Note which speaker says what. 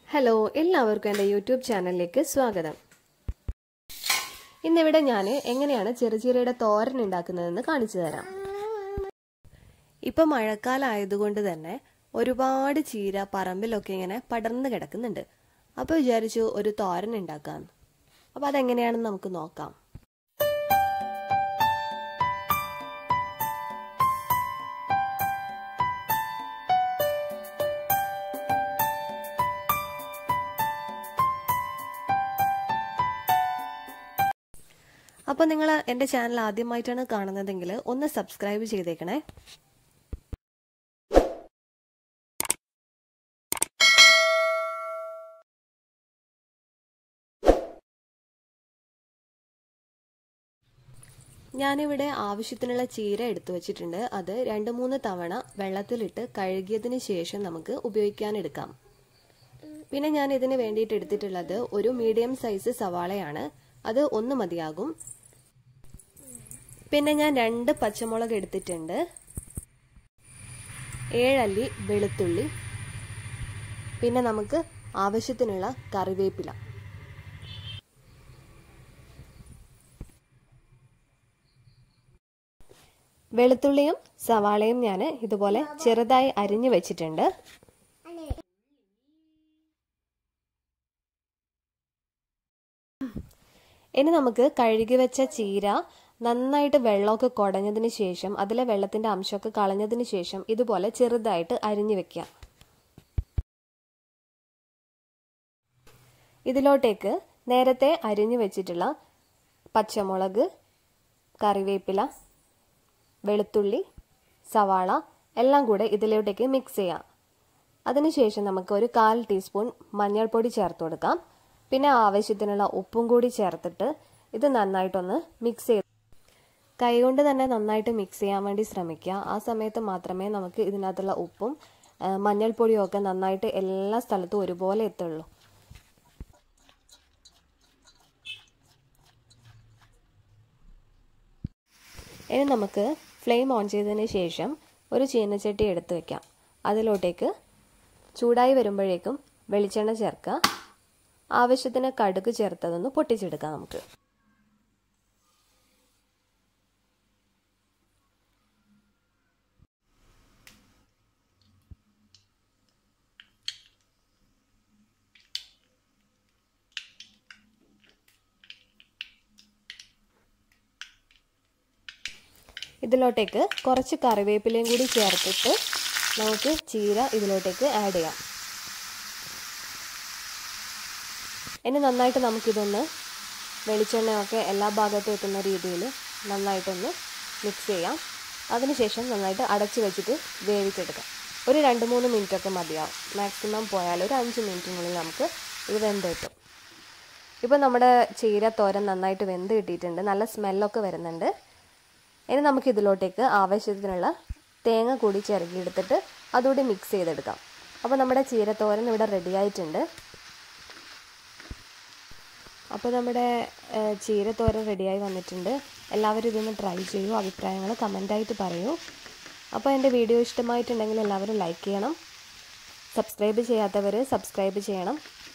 Speaker 1: hello എല്ലാവർക്കും എൻ്റെ YouTube ചാനലിലേക്ക് സ്വാഗതം ഇന്നിവിടെ ഞാൻ എങ്ങനെയാണ് ചെറുചീരയുടെ തോരൻ ഉണ്ടാക്കുന്നതെന്ന് കാണിച്ചു തരാം ഇപ്പം മഴക്കാലം ആയതുകൊണ്ട് തന്നെ ഒരുപാട് ചീര പറമ്പിലൊക്കെ ഇങ്ങനെ പടർന്നു കിടക്കുന്നുണ്ട് അപ്പോൾ വിചാരിച്ചു ഒരു തോരൻ ഉണ്ടാക്കാം അപ്പോൾ അതെങ്ങനെയാണെന്ന് നമുക്ക് നോക്കാം അപ്പോൾ നിങ്ങൾ എൻ്റെ ചാനൽ ആദ്യമായിട്ടാണ് കാണുന്നതെങ്കിൽ ഒന്ന് സബ്സ്ക്രൈബ് ചെയ്തേക്കണേ ഞാനിവിടെ ആവശ്യത്തിനുള്ള ചീര എടുത്തു വച്ചിട്ടുണ്ട് അത് രണ്ട് മൂന്ന് തവണ വെള്ളത്തിലിട്ട് കഴുകിയതിന് ശേഷം നമുക്ക് ഉപയോഗിക്കാനെടുക്കാം പിന്നെ ഞാൻ ഇതിന് വേണ്ടിയിട്ട് എടുത്തിട്ടുള്ളത് ഒരു മീഡിയം സൈസ് സവാളയാണ് അത് ഒന്ന് മതിയാകും പിന്നെ ഞാൻ രണ്ട് പച്ചമുളക് എടുത്തിട്ടുണ്ട് ഏഴല്ലി വെളുത്തുള്ളി പിന്നെ നമുക്ക് ആവശ്യത്തിനുള്ള കറിവേപ്പില വെളുത്തുള്ളിയും സവാളയും ഞാൻ ഇതുപോലെ ചെറുതായി അരിഞ്ഞു വെച്ചിട്ടുണ്ട് ഇനി നമുക്ക് കഴുകി വെച്ച ചീര നന്നായിട്ട് വെള്ളമൊക്കെ കുടഞ്ഞതിന് ശേഷം അതിലെ വെള്ളത്തിന്റെ അംശമൊക്കെ കളഞ്ഞതിന് ശേഷം ഇതുപോലെ ചെറുതായിട്ട് അരിഞ്ഞു വെക്കാം ഇതിലോട്ടേക്ക് നേരത്തെ അരിഞ്ഞു വെച്ചിട്ടുള്ള പച്ചമുളക് കറിവേപ്പില വെളുത്തുള്ളി സവാള എല്ലാം കൂടെ ഇതിലോട്ടേക്ക് മിക്സ് ചെയ്യാം അതിനുശേഷം നമുക്ക് ഒരു കാൽ ടീസ്പൂൺ മഞ്ഞൾപ്പൊടി ചേർത്ത് കൊടുക്കാം പിന്നെ ആവശ്യത്തിനുള്ള ഉപ്പും കൂടി ചേർത്തിട്ട് ഇത് നന്നായിട്ടൊന്ന് മിക്സ് ചെയ്ത് കൈകൊണ്ട് തന്നെ നന്നായിട്ട് മിക്സ് ചെയ്യാൻ വേണ്ടി ശ്രമിക്കുക ആ സമയത്ത് മാത്രമേ നമുക്ക് ഇതിനകത്തുള്ള ഉപ്പും മഞ്ഞൾപ്പൊടിയും ഒക്കെ നന്നായിട്ട് എല്ലാ സ്ഥലത്തും ഒരുപോലെ എത്തുള്ളൂ ഇനി നമുക്ക് ഫ്ലെയിം ഓൺ ചെയ്തതിന് ശേഷം ഒരു ചീനച്ചട്ടി എടുത്ത് വെക്കാം അതിലോട്ടേക്ക് ചൂടായി വരുമ്പോഴേക്കും വെളിച്ചെണ്ണ ചേർക്കുക ആവശ്യത്തിന് കടുക് ചേർത്തതൊന്ന് പൊട്ടിച്ചെടുക്കാം നമുക്ക് ഇതിലോട്ടേക്ക് കുറച്ച് കറിവേപ്പിലയും കൂടി ചേർത്തിട്ട് നമുക്ക് ചീര ഇതിലോട്ടേക്ക് ആഡ് ചെയ്യാം ഇനി നന്നായിട്ട് നമുക്കിതൊന്ന് വെളിച്ചെണ്ണയൊക്കെ എല്ലാ ഭാഗത്തും എത്തുന്ന രീതിയിൽ നന്നായിട്ടൊന്ന് മിക്സ് ചെയ്യാം അതിനുശേഷം നന്നായിട്ട് അടച്ചു വെച്ചിട്ട് വേവിച്ചെടുക്കാം ഒരു രണ്ട് മൂന്ന് മിനിറ്റൊക്കെ മതിയാവും മാക്സിമം പോയാൽ ഒരു അഞ്ച് മിനിറ്റിനുള്ളിൽ നമുക്ക് ഇത് വെന്ത് കിട്ടും ഇപ്പോൾ നമ്മുടെ ചീര തോരൻ നന്നായിട്ട് വെന്ത് കിട്ടിയിട്ടുണ്ട് നല്ല സ്മെല്ലൊക്കെ വരുന്നുണ്ട് ഇനി നമുക്ക് ഇതിലോട്ടേക്ക് ആവശ്യത്തിനുള്ള തേങ്ങ കൂടി ചിരകിയെടുത്തിട്ട് അതുകൂടി മിക്സ് ചെയ്തെടുക്കാം അപ്പോൾ നമ്മുടെ ചീരത്തോരൻ ഇവിടെ റെഡി ആയിട്ടുണ്ട് അപ്പോൾ നമ്മുടെ ചീരത്തോരൻ റെഡിയായി വന്നിട്ടുണ്ട് എല്ലാവരും ഇതൊന്ന് ട്രൈ ചെയ്യൂ അഭിപ്രായങ്ങൾ കമൻ്റായിട്ട് പറയൂ അപ്പോൾ എൻ്റെ വീഡിയോ ഇഷ്ടമായിട്ടുണ്ടെങ്കിൽ എല്ലാവരും ലൈക്ക് ചെയ്യണം സബ്സ്ക്രൈബ് ചെയ്യാത്തവർ സബ്സ്ക്രൈബ് ചെയ്യണം